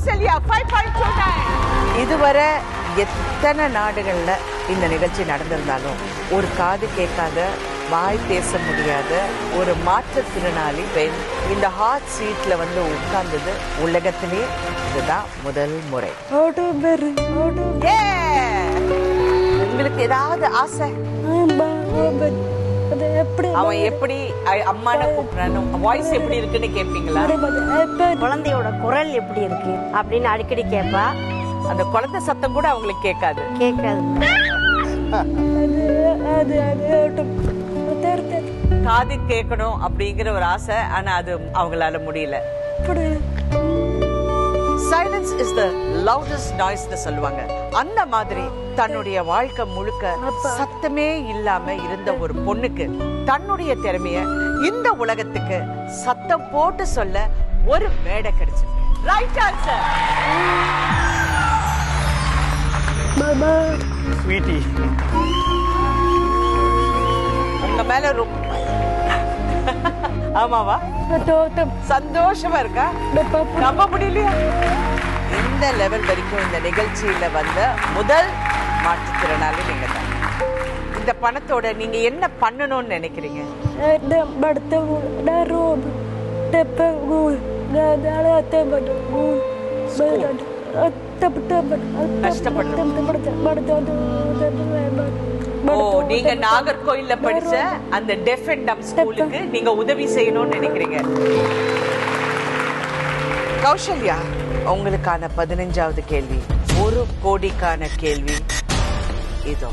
Kausalya five point two nine இதுவரை எத்தனை நாடுகள்ல இந்த நிகழ்ச்சி நடந்திருந்தாலும் ஒரு காது கேட்காத வாய் பேச முடியாத ஒரு மாற்றுத்திறனாளி பெண் இந்த ஹாட் சீட்ல வந்து உட்கார்ந்தது உலகத்திலே இதுதான் முதல் முறை Yeah! உங்களுக்கு ஏதாவது ஆசை அது எப்படி அவன் எப்படி அ- அம்மான்னு கூப்பிடணும் வாய்ஸ் எப்படி இருக்குன்னு கேட்பீங்களா குழந்தையோட குரல் எப்படி இருக்கு அப்படின்னு அடிக்கடி கேட்பா அந்த குழந்தை சத்தம் கூட அவங்களுக்கு கேட்காது கேட்காது அது அது அது தெரிஞ்சு காது கேட்கணும் அப்படிங்கிற ஒரு ஆசை ஆனா அது அவங்களால முடியல இப்படி சைலன்ஸ் இஸ் த லவுடஸ்ட் நாய்ஸ்னு சொல்லுவாங்க அந்த மாதிரி தன்னுடைய வாழ்க்கை முழுக்க சத்தமே இல்லாம இருந்த ஒரு பொண்ணுக்கு தன்னுடைய திறமைய இந்த உலகத்துக்கு சத்தம் போட்டு சொல்ல ஒரு மேடை கிடைச்சிருக்கு ரைட் ஆன்சர் பாபா ஸ்வீட்டி உங்க மேல ரொம்ப ஆமாவா தோட்டம் சந்தோஷமா இருக்கா நம்ப முடியலையா இந்த லெவல் வரைக்கும் இந்த நிகழ்ச்சியில வந்த முதல் மாற்றுத்திறனாளி நீங்க தான் இந்த பணத்தோட நீங்க என்ன பண்ணணும்னு நினைக்கிறீங்க படுத்த ரூம் டெப்ப கூல் அத்தை பட்டு கூல் ஓ நீங்க நாகர்கோயில்ல படிச்ச அந்த டெஃப் அண்ட் டம் ஸ்கூலுக்கு நீங்க உதவி செய்யணும்னு நினைக்கிறீங்க கௌசல்யா உங்களுக்கான பதினஞ்சாவது கேள்வி ஒரு கோடிக்கான கேள்வி இதோ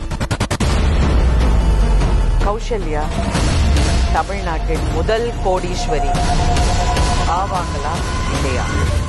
கௌசல்யா தமிழ்நாட்டின் முதல் கோடீஸ்வரி ஆவாங்களா இல்லையா